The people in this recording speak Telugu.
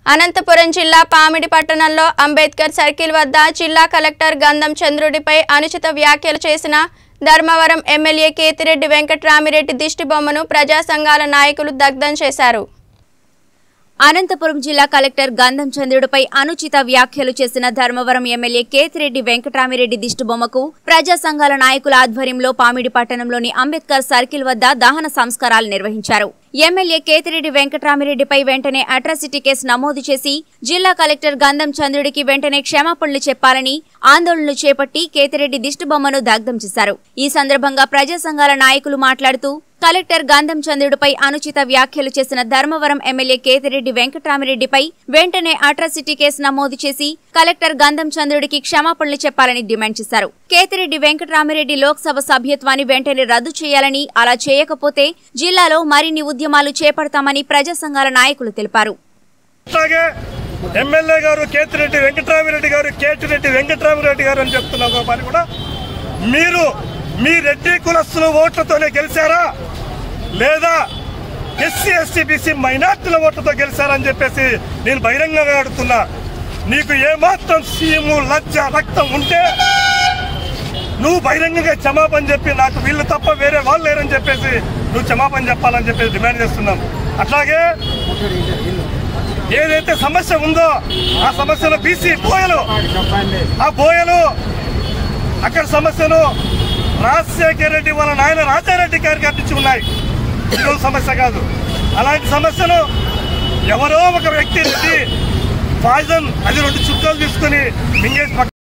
అనంతపురం జిల్లా పామిడి పట్టణంలో అంబేద్కర్ సర్కిల్ వద్ద జిల్లా కలెక్టర్ గంధం చంద్రుడిపై అనుచిత వ్యాఖ్యలు చేసిన ధర్మవరం ఎమ్మెల్యే కేతిరెడ్డి వెంకట్రామిరెడ్డి దిష్టిబొమ్మను ప్రజా సంఘాల నాయకులు దగ్ధం చేశారు అనంతపురం జిల్లా కలెక్టర్ గంధం చంద్రుడిపై అనుచిత వ్యాఖ్యలు చేసిన ధర్మవరం ఎమ్మెల్యే కేతిరెడ్డి వెంకటరామిరెడ్డి దిష్టిబొమ్మకు ప్రజా సంఘాల నాయకుల ఆధ్వర్యంలో పామిడి పట్టణంలోని అంబేద్కర్ సర్కిల్ వద్ద దహన సంస్కారాలు నిర్వహించారు ఎమ్మెల్యే కేతిరెడ్డి వెంకటరామిరెడ్డిపై వెంటనే అట్రాసిటీ కేసు నమోదు చేసి జిల్లా కలెక్టర్ గంధం చంద్రుడికి వెంటనే క్షమాపణలు చెప్పాలని ఆందోళనలు చేపట్టి కేతిరెడ్డి దిష్టిబొమ్మను దగ్ధం చేశారు ఈ సందర్భంగా ప్రజా సంఘాల నాయకులు మాట్లాడుతూ కలెక్టర్ గంధం చంద్రుడిపై అనుచిత వ్యాఖ్యలు చేసిన ధర్మవరం ఎమ్మెల్యే కేతిరెడ్డి వెంకటరామిరెడ్డిపై వెంటనే అట్రాసిటీ కేసు నమోదు చేసి కలెక్టర్ గంధం చంద్రుడికి క్షమాపణలు చెప్పాలని డిమాండ్ చేశారు కేతిరెడ్డి వెంకటరామిరెడ్డి లోక్సభ సభ్యత్వాన్ని వెంటనే రద్దు చేయాలని అలా చేయకపోతే జిల్లాలో మరిన్ని ఉద్యమాలు చేపడతామని ప్రజా సంఘాల నాయకులు తెలిపారు అట్లాగే ఎమ్మెల్యే గారు కేతిరెడ్డి వెంకటరామిరెడ్డి గారు కేతిరెడ్డి వెంకటరామిరెడ్డి గారు అని చెప్తున్న ఒక పని కూడా మీరు మీ రెడ్డి కులస్తుల ఓట్లతోనే గెలిచారా లేదా ఎస్సీ ఎస్టీ బీసీ మైనార్టీల ఓట్లతో గెలిచారని చెప్పేసి నేను బహిరంగంగా అడుగుతున్నా నీకు ఏమాత్రం సీము లజ్జ రక్తం ఉంటే నువ్వు బహిరంగంగా క్షమాపణ చెప్పి నాకు వీళ్ళు తప్ప వేరే వాళ్ళు లేరని చెప్పేసి నువ్వు క్షమాపణ చెప్పాలని చెప్పేసి డిమాండ్ చేస్తున్నాం అట్లాగే ఏదైతే సమస్య ఉందో ఆ సమస్యలో బీసీ బోయలు ఆ బోయలు అక్కడ సమస్యలు రాజశేఖర రెడ్డి వాళ్ళ నాయన రాజారెడ్డి గారికి అప్పించి ఉన్నాయి ఇది సమస్య కాదు అలాంటి సమస్యలు ఎవరో ఒక వ్యక్తి రెడ్డి పాయిజన్ అది రెండు చుక్కలు తీసుకుని మింగేసి పక్క